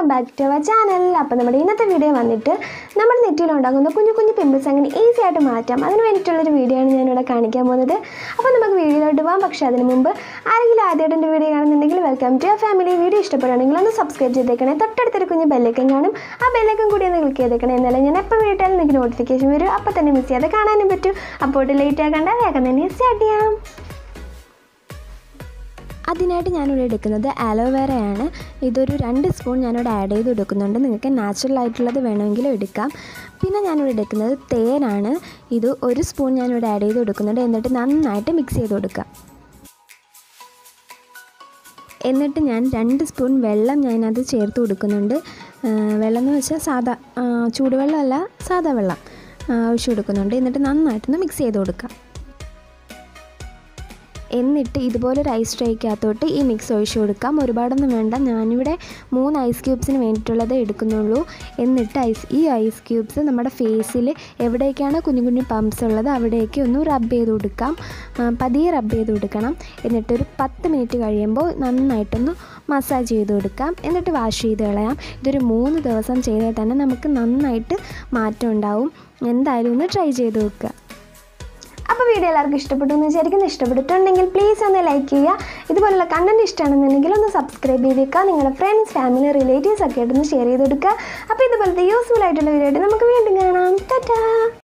welcome back to our channel അപ്പോൾ നമ്മുടെ ഇന്നത്തെ വീഡിയോ വന്നിട്ട് നമ്മുടെ നെറ്റിയിലുണ്ടാകുന്ന കുഞ്ഞു കുഞ്ഞു പിമ്പിൾസ് അങ്ങനെ ഈസി ആയിട്ട് മാറ്റാം അതിന് വേണ്ടിയിട്ടുള്ളൊരു വീഡിയോ ആണ് ഞാനിവിടെ കാണിക്കാൻ പോകുന്നത് അപ്പോൾ നമുക്ക് വീഡിയോയിലോട്ട് പോകാം പക്ഷേ അതിന് മുമ്പ് ആരെങ്കിലും ആദ്യമായിട്ട് എൻ്റെ വീഡിയോ കാണുന്നുണ്ടെങ്കിൽ വെൽക്കം ടു ഫാമിലി വീഡിയോ ഇഷ്ടപ്പെടുകയാണെങ്കിൽ ഒന്ന് സബ്സ്ക്രൈബ് ചെയ്തേക്കണേ തൊട്ടടുത്തൊരു കുഞ്ഞ് ബെല്ലൈക്കൻ കാണും ആ ബെല്ലൈക്കൻ കൂടി ഒന്ന് ക്ലിക്ക് ചെയ്തേക്കണേ എന്നാലേ ഞാൻ എപ്പോൾ വീട്ടിൽ നിങ്ങൾക്ക് നോട്ടിഫിക്കേഷൻ വരും അപ്പോൾ തന്നെ മിസ് ചെയ്യാതെ കാണാനും പറ്റും അപ്പോൾ ലേറ്റ് ആക്കണ്ട വേഗം തന്നെ സ്റ്റാർട്ട് ചെയ്യാം അതിനായിട്ട് ഞാനിവിടെ എടുക്കുന്നത് ആലോവേറയാണ് ഇതൊരു രണ്ട് സ്പൂൺ ഞാനിവിടെ ആഡ് ചെയ്ത് കൊടുക്കുന്നുണ്ട് നിങ്ങൾക്ക് നാച്ചുറൽ ആയിട്ടുള്ളത് വേണമെങ്കിലും എടുക്കാം പിന്നെ ഞാനിവിടെ എടുക്കുന്നത് തേനാണ് ഇത് ഒരു സ്പൂൺ ഞാനിവിടെ ആഡ് ചെയ്ത് കൊടുക്കുന്നുണ്ട് എന്നിട്ട് നന്നായിട്ട് മിക്സ് ചെയ്ത് കൊടുക്കാം എന്നിട്ട് ഞാൻ രണ്ട് സ്പൂൺ വെള്ളം ഞാനത് ചേർത്ത് കൊടുക്കുന്നുണ്ട് ആ, വെള്ളം എന്ന് വെച്ചാൽ സാദാ ആ, ചൂടുവെള്ളമല്ല സാദാ വെള്ളം ആ, ഒഴിച്ച് കൊടുക്കുന്നുണ്ട് എന്നിട്ട് നന്നായിട്ടൊന്ന് മിക്സ് ചെയ്ത് കൊടുക്കാം എന്നിട്ട് ഇതുപോലൊരു ഐസ് ട്രേക്കകത്തോട്ട് ഈ മിക്സ് ഒഴിച്ചു കൊടുക്കാം ഒരുപാടൊന്നും വേണ്ട ഞാനിവിടെ മൂന്ന് ഐസ് ക്യൂബ്സിന് വേണ്ടിയിട്ടുള്ളത് എടുക്കുന്നുള്ളൂ എന്നിട്ട് ഐസ് ഈ ഐസ് ക്യൂബ്സ് നമ്മുടെ ഫേസിൽ എവിടേക്കാണ് കുഞ്ഞു കുഞ്ഞു പമ്പ്സ് ഉള്ളത് അവിടേക്ക് ഒന്ന് റബ്ബ് ചെയ്ത് കൊടുക്കാം ആ, പതിയെ റബ്ബ് ചെയ്ത് കൊടുക്കണം എന്നിട്ടൊരു പത്ത് മിനിറ്റ് കഴിയുമ്പോൾ നന്നായിട്ടൊന്ന് മസാജ് ചെയ്ത് കൊടുക്കാം എന്നിട്ട് വാഷ് ചെയ്ത് കളയാം ഇതൊരു മൂന്ന് ദിവസം ചെയ്താൽ തന്നെ നമുക്ക് നന്നായിട്ട് മാറ്റം ഉണ്ടാവും എന്തായാലും ഒന്ന് ട്രൈ ചെയ്ത് നോക്കുക അപ്പോൾ വീഡിയോ എല്ലാവർക്കും ഇഷ്ടപ്പെട്ടു എന്ന് വിചാരിക്കുന്നു ഇഷ്ടപ്പെട്ടിട്ടുണ്ടെങ്കിൽ പ്ലീസ് ഒന്ന് ലൈക്ക് ചെയ്യുക ഇതുപോലുള്ള കണ്ടന്റ് ഇഷ്ടമാണെന്നുണ്ടെങ്കിൽ ഒന്ന് സബ്സ്ക്രൈബ് ചെയ്തേക്കുക നിങ്ങളുടെ ഫ്രണ്ട്സ് ഫാമിലി റിലേറ്റീവ്സ് ഒക്കെ ആയിട്ടൊന്ന് ഷെയർ ചെയ്ത് കൊടുക്കുക അപ്പോൾ ഇതുപോലത്തെ യൂസ്ഫുൾ ആയിട്ടുള്ള വീഡിയോ ആയിട്ട് നമുക്ക് വീണ്ടും കാണാം ടാറ്റാ